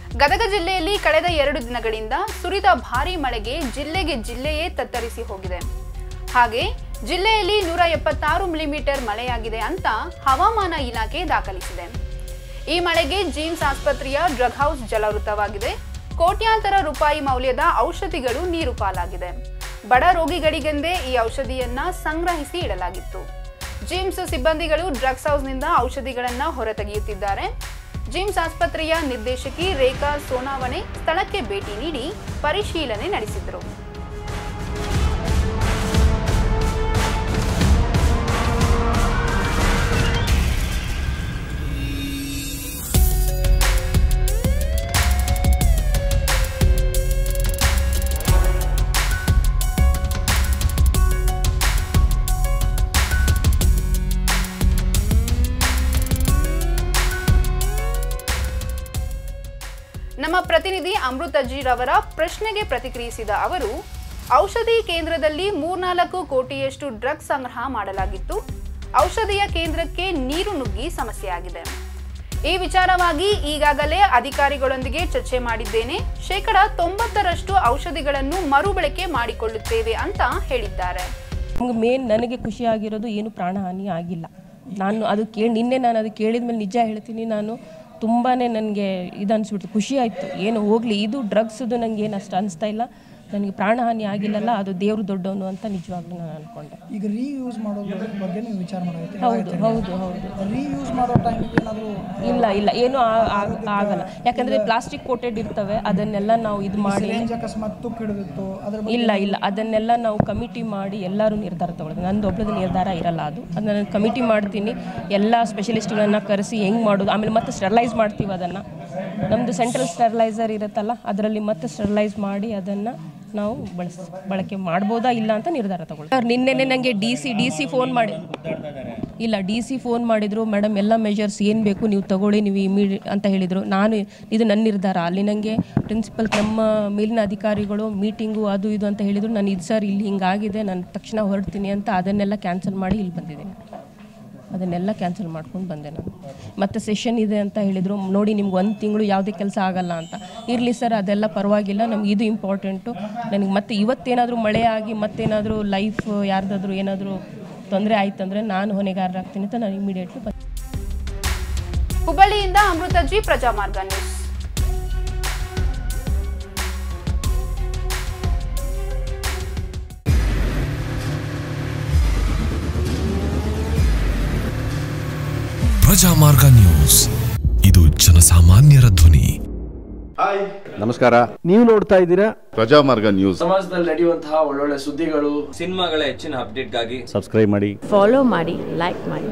ಗದಗ ಜಿಲ್ಲೆಯಲ್ಲಿ ಕಳೆದ ಎರಡು ದಿನಗಳಿಂದ ಸುರಿದ ಭಾರೀ ಮಳೆಗೆ ಜಿಲ್ಲೆಗೆ ಜಿಲ್ಲೆಯೇ ತತ್ತರಿಸಿ ಹೋಗಿದೆ ಹಾಗೆ ಜಿಲ್ಲೆಯಲ್ಲಿ ನೂರ ಎಪ್ಪತ್ತಾರು ಮಿಲಿಮೀಟರ್ ಮಳೆಯಾಗಿದೆ ಅಂತ ಹವಾಮಾನ ಇಲಾಖೆ ದಾಖಲಿಸಿದೆ ಈ ಮಳೆಗೆ ಜೀಮ್ಸ್ ಆಸ್ಪತ್ರೆಯ ಡ್ರಗ್ ಹೌಸ್ ಜಲಾವೃತವಾಗಿದೆ ಕೋಟ್ಯಾಂತರ ರೂಪಾಯಿ ಮೌಲ್ಯದ ಔಷಧಿಗಳು ನೀರು ಪಾಲಾಗಿದೆ ಬಡ ರೋಗಿಗಳಿಗೆಂದೇ ಈ ಔಷಧಿಯನ್ನ ಸಂಗ್ರಹಿಸಿ ಇಡಲಾಗಿತ್ತು ಜಿಮ್ಸ್ ಸಿಬ್ಬಂದಿಗಳು ಡ್ರಗ್ಸ್ ಹೌಸ್ನಿಂದ ಔಷಧಿಗಳನ್ನ ಹೊರತೆಗೆಯುತ್ತಿದ್ದಾರೆ ಜಿಮ್ಸ್ ಆಸ್ಪತ್ರೆಯ ನಿರ್ದೇಶಕಿ ರೇಖಾ ಸೋನಾವಣೆ ಸ್ಥಳಕ್ಕೆ ಭೇಟಿ ನೀಡಿ ಪರಿಶೀಲನೆ ನಡೆಸಿದರು ನಮ್ಮ ಪ್ರತಿನಿಧಿ ಅಮೃತ ರವರ ಪ್ರಶ್ನೆಗೆ ಪ್ರತಿಕ್ರಿಯಿಸಿದ ಅವರು ಔಷಧಿ ಕೇಂದ್ರದಲ್ಲಿ ಮೂರ್ನಾಲ್ಕು ಕೋಟಿಯಷ್ಟು ಡ್ರಗ್ಸ್ ಸಂಗ್ರಹ ಮಾಡಲಾಗಿತ್ತು ಔಷಧಿಯ ಕೇಂದ್ರಕ್ಕೆ ನೀರು ನುಗ್ಗಿ ಸಮಸ್ಯೆಯಾಗಿದೆ ಈ ವಿಚಾರವಾಗಿ ಈಗಾಗಲೇ ಅಧಿಕಾರಿಗಳೊಂದಿಗೆ ಚರ್ಚೆ ಮಾಡಿದ್ದೇನೆ ಶೇಕಡ ತೊಂಬತ್ತರಷ್ಟು ಔಷಧಿಗಳನ್ನು ಮರುಬಳಕೆ ಮಾಡಿಕೊಳ್ಳುತ್ತೇವೆ ಅಂತ ಹೇಳಿದ್ದಾರೆ ನಮ್ಗೆ ಮೇನ್ ನನಗೆ ಖುಷಿಯಾಗಿರೋದು ಏನು ಪ್ರಾಣಹಾನಿ ಆಗಿಲ್ಲ ನಾನು ಅದು ಕೇಳಿ ನಿನ್ನೆ ನಾನು ಅದು ಕೇಳಿದ ಮೇಲೆ ನಿಜ ಹೇಳ್ತೀನಿ ನಾನು ತುಂಬಾ ನನಗೆ ಇದು ಅನಿಸ್ಬಿಡ್ತು ಖುಷಿ ಆಯಿತು ಏನು ಹೋಗಲಿ ಇದು ಡ್ರಗ್ಸದು ನನಗೆ ಏನು ಅಷ್ಟು ಅನಿಸ್ತಾ ಇಲ್ಲ ನನಗೆ ಪ್ರಾಣಹಾನಿ ಆಗಿಲ್ಲಲ್ಲ ಅದು ದೇವರು ದೊಡ್ಡವನು ಅಂತ ನಿಜವಾಗ್ಲೂ ನಾನು ಅಂದ್ಕೊಂಡೆ ಈಗ ರೀಯೂಸ್ ಮಾಡೋದ್ರ ಬಗ್ಗೆ ನೀವು ವಿಚಾರ ಮಾಡಾಗತ್ತೆ ಹೌದು ಹೌದು ಹೌದು ರೀಯೂಸ್ ಮಾಡೋ ಟೈಮಿಗೆ ಏನಾದರೂ ಇಲ್ಲ ಇಲ್ಲ ಏನು ಆ- ಆ- ಆಗಲ್ಲ ಯಾಕಂದರೆ ಪ್ಲಾಸ್ಟಿಕ್ ಕೋಟೆಡ್ ಇರ್ತವೆ ಅದನ್ನೆಲ್ಲ ನಾವು ಇದು ಮಾಡಿ ರೇಂಜ್ ಅಕಸ್ಮಾತ್ ತುಕ್ಕು ಹಿಡಿದಿತ್ತು ಅದ್ರ ಬಗ್ಗೆ ಇಲ್ಲ ಇಲ್ಲ ಅದನ್ನೆಲ್ಲ ನಾವು ಕಮಿಟಿ ಮಾಡಿ ಎಲ್ಲರೂ ನಿರ್ಧಾರ ತಗೊಳ್ಳೋದು ನಂದು ಒಬ್ಳದ್ದು ನಿರ್ಧಾರ ಇರಲ್ಲ ಅದು ಅದನ್ನ ನಾನು ಕಮಿಟಿ ಮಾಡ್ತೀನಿ ಎಲ್ಲ ಸ್ಪೆಷಲಿಸ್ಟ್ಗಳನ್ನ ಕರೆಸಿ ಹೆಂಗೆ ಮಾಡೋದು ಆಮೇಲೆ ಮತ್ತೆ ಸ್ಟೆರ್ಲೈಸ್ ಮಾಡ್ತೀವಿ ಅದನ್ನು ನಮ್ಮದು ಸೆಂಟ್ರಲ್ ಸ್ಟೆರ್ಲೈಸರ್ ಇರುತ್ತಲ್ಲ ಅದರಲ್ಲಿ ಮತ್ತೆ ಸ್ಟೆರ್ಲೈಸ್ ಮಾಡಿ ಅದನ್ನು ನಾವು ಬಳಸ್ ಬಳಕೆ ಮಾಡ್ಬೋದಾ ಇಲ್ಲ ಅಂತ ನಿರ್ಧಾರ ತಗೊಳ್ಳಿ ಸರ್ ನಿನ್ನೆನೆ ನನಗೆ D C D C phone ಮಾಡಿ ಇಲ್ಲ ಡಿ ಸಿ ಫೋನ್ ಮಾಡಿದ್ರು ಮೇಡಮ್ ಎಲ್ಲ ಮೆಷರ್ಸ್ ಏನು ಬೇಕು ನೀವು ತಗೊಳ್ಳಿ ನೀವು ಇಮಿಡಿ ಅಂತ ಹೇಳಿದರು ನಾನು ಇದು ನನ್ನ ನಿರ್ಧಾರ ಅಲ್ಲಿ ನನಗೆ ಪ್ರಿನ್ಸಿಪಲ್ ನಮ್ಮ ಮೇಲಿನ ಅಧಿಕಾರಿಗಳು ಮೀಟಿಂಗು ಅದು ಇದು ಅಂತ ಹೇಳಿದರು ನಾನು ಇದು ಸರ್ ಇಲ್ಲಿ ಹಿಂಗಾಗಿದೆ ನಾನು ತಕ್ಷಣ ಹೊರಡ್ತೀನಿ ಅಂತ ಅದನ್ನೆಲ್ಲ ಕ್ಯಾನ್ಸಲ್ ಮಾಡಿ ಇಲ್ಲಿ ಬಂದಿದ್ದೀನಿ ಅದನ್ನೆಲ್ಲ ಕ್ಯಾನ್ಸಲ್ ಮಾಡ್ಕೊಂಡು ಬಂದೆ ನಾನು ಮತ್ತೆ ಸೆಷನ್ ಇದೆ ಅಂತ ಹೇಳಿದರು ನೋಡಿ ನಿಮ್ಗೆ ಒಂದು ತಿಂಗಳು ಯಾವುದೇ ಕೆಲಸ ಆಗಲ್ಲ ಅಂತ ಇರಲಿ ಸರ್ ಅದೆಲ್ಲ ಪರವಾಗಿಲ್ಲ ನಮ್ಗೆ ಇದು ಇಂಪಾರ್ಟೆಂಟು ನನಗೆ ಮತ್ತೆ ಇವತ್ತೇನಾದರೂ ಮಳೆ ಆಗಿ ಮತ್ತೇನಾದರೂ ಲೈಫ್ ಯಾರ್ದಾದ್ರೂ ಏನಾದರೂ ತೊಂದರೆ ಆಯ್ತಂದರೆ ನಾನು ಹೊಣೆಗಾರರಾಗ್ತೀನಿ ಅಂತ ನಾನು ಇಮಿಡಿಯೇಟ್ಲಿ ಬಂದೆ ಹುಬ್ಬಳ್ಳಿಯಿಂದ ಅಮೃತ ಜಿ ಪ್ರಜಾಮಾರ್ಗ ನ್ಯೂಸ್ ಪ್ರಜಾಮಾರ್ಗ ನ್ಯೂಸ್ ಇದು ಜನಸಾಮಾನ್ಯರ ಧ್ವನಿ ನಮಸ್ಕಾರ ನೀವು ನೋಡ್ತಾ ಇದ್ದೀರಾ ಪ್ರಜಾಮಾರ್ಗ ನ್ಯೂಸ್ ಸಮಾಜದಲ್ಲಿ ನಡೆಯುವಂತಹ ಒಳ್ಳೊಳ್ಳೆ ಸುದ್ದಿಗಳು ಸಿನಿಮಾಗಳ ಹೆಚ್ಚಿನ ಅಪ್ಡೇಟ್ಗಾಗಿ ಸಬ್ಸ್ಕ್ರೈಬ್ ಮಾಡಿ ಫಾಲೋ ಮಾಡಿ ಲೈಕ್ ಮಾಡಿ